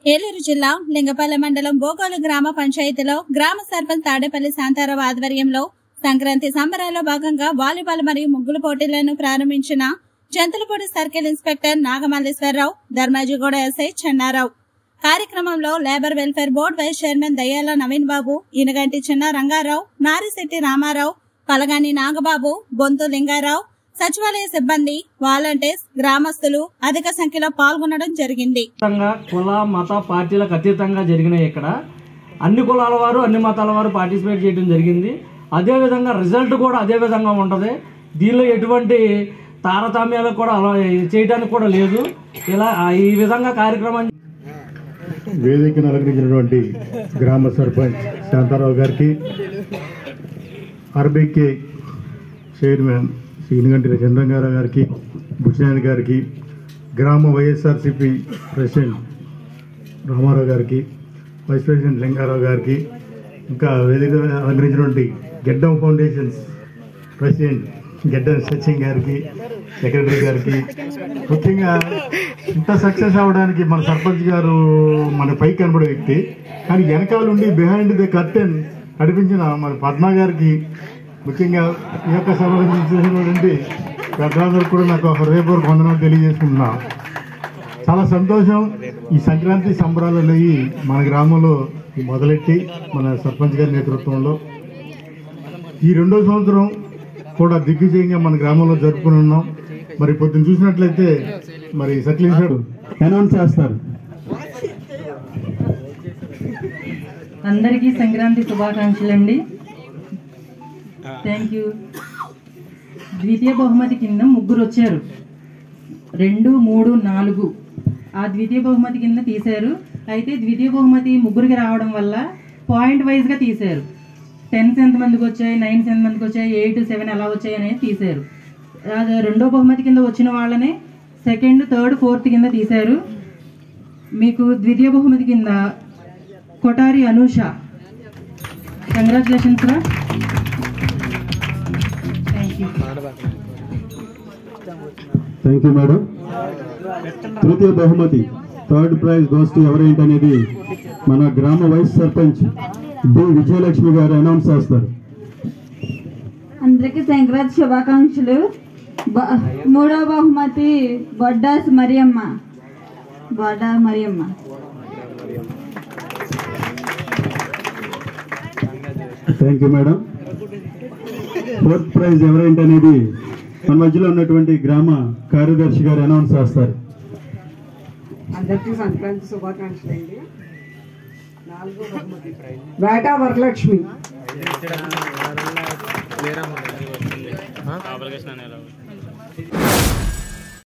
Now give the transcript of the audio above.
ఏలూరు జిల్లా లింగపల్లి మండలం బోగోలు గ్రామ పంచాయతీలో గ్రామ సర్పంచ్ తాడేపల్లి శాంతారావు ఆధ్వర్యంలో సంక్రాంతి సంబరాల్లో భాగంగా వాలీబాల్ మరియు ముగ్గులు పోటీలను ప్రారంభించిన Jantulapudi circle inspector Nagamalleswararao Dharmajiguda SI Chennarao కార్యక్రమంలో labour welfare board vice chairman Dayyala Naveen బాబు ఇనగంటి చిన్న రంగారావు నారిశెట్టి రామారావు పలగాని నాగబాబు బొంతు లింగారావు సచివాలయ సిబ్బంది వాలంటీర్స్ గ్రామస్తులు అధిక సంఖ్యలో పాల్గొనడం జరిగింది అతీతంగా కుల మత పార్టీలకు అతీతంగా జరిగినాయి ఇక్కడ అన్ని కులాల వారు అన్ని మతాల వారు పార్టిసిపేట్ చేయడం జరిగింది అదేవిధంగా రిజల్ట్ కూడా అదే విధంగా ఉంటుంది దీనిలో ఎటువంటి తారతమ్యాలు కూడా అలా చేయడానికి కూడా లేదు ఇలా ఆ ఈ విధంగా కార్యక్రమం వేదికను అలంకరించినటువంటి గ్రామ సర్పంచ్ శాంతారావు గారికి ఆర్బీకే చైర్మన్ శ్రీ ఇనుగంటి చంద్రంగారావు గారికి బుచ్చినాయన గారికి గ్రామ వైఎస్ఆర్సిపి ప్రెసిడెంట్ రామారావు గారికి వైస్ ప్రెసిడెంట్ లింగారావు గారికి ఇంకా వేదిక అలంకరించినటువంటి గెడ్డం ఫౌండేషన్స్ ప్రెసిడెంట్ గెడ్డం సచిన్ గారికి సెక్రటరీ గారికి ముఖ్యంగా ఇంత సక్సెస్ అవ్వడానికి మన సర్పంచ్ గారు మన పైకి కనబడే వ్యక్తి కానీ వెనకాల ఉండి బిహైండ్ ది కర్టెన్ నడిపించిన మన పద్మ గారికి ముఖ్యంగా ఈ యొక్క సభ చేసినటువంటి పెద్దలందరూ కూడా నాకు హృదయపూర్వక వందనాలు తెలియజేసుకుంటున్నా చాలా సంతోషం ఈ సంక్రాంతి సంబరాలు అనేవి మన గ్రామంలో మొదలెట్టి మన సర్పంచ్ గారి నేతృత్వంలో ఈ రెండో సంవత్సరం కూడా దిగ్విజయంగా మన గ్రామంలో జరుపుకుని ఉన్నాం మరి పొద్దున్న చూసినట్లయితే మరి సర్కిల్ అనౌన్స్ చేస్తారు అందరికీ సంక్రాంతి శుభాకాంక్షలు అండి థ్యాంక్ యూ ద్వితీయ బహుమతి కింద ముగ్గురు వచ్చారు రెండు మూడు నాలుగు ఆ ద్వితీయ బహుమతి కింద తీశారు అయితే ద్వితీయ బహుమతి ముగ్గురికి రావడం వల్ల పాయింట్ వైజ్గా తీశారు టెన్స్ ఎంతమందికి వచ్చాయి నైన్స్ ఎంతమందికి వచ్చాయి ఎయిట్ సెవెన్ ఎలా వచ్చాయి అనేది తీశారు అది రెండో బహుమతి కింద వచ్చిన వాళ్ళనే సెకండ్ థర్డ్ ఫోర్త్ కింద తీశారు మీకు ద్వితీయ బహుమతి కింద కొటారి అనూష కంగ్రాచులేషన్స్ రా thank you thank you madam తృతీయ బహుమతి థర్డ్ ప్రైజ్ గోస్ట్ ఎవరేంటి అనేది మన గ్రామ వైస్ సర్పంచ్ బి విజయలక్ష్మి గారు అనౌన్స్ చేస్తారు అందరికీ సంక్రాంతి శుభాకాంక్షలు బ- మూడో బహుమతి Boddas Mariyamma Bodda Mariyamma thank you madam fourth prize ఎవరేంటి అనేది మన మధ్యలో ఉన్నటువంటి గ్రామ కార్యదర్శి గారు అనౌన్స్ చేస్తారు అందరికీ సంక్రాంతి శుభాకాంక్షలు అండి నాలుగో బహుమతి వేట వరలక్ష్మి లేరా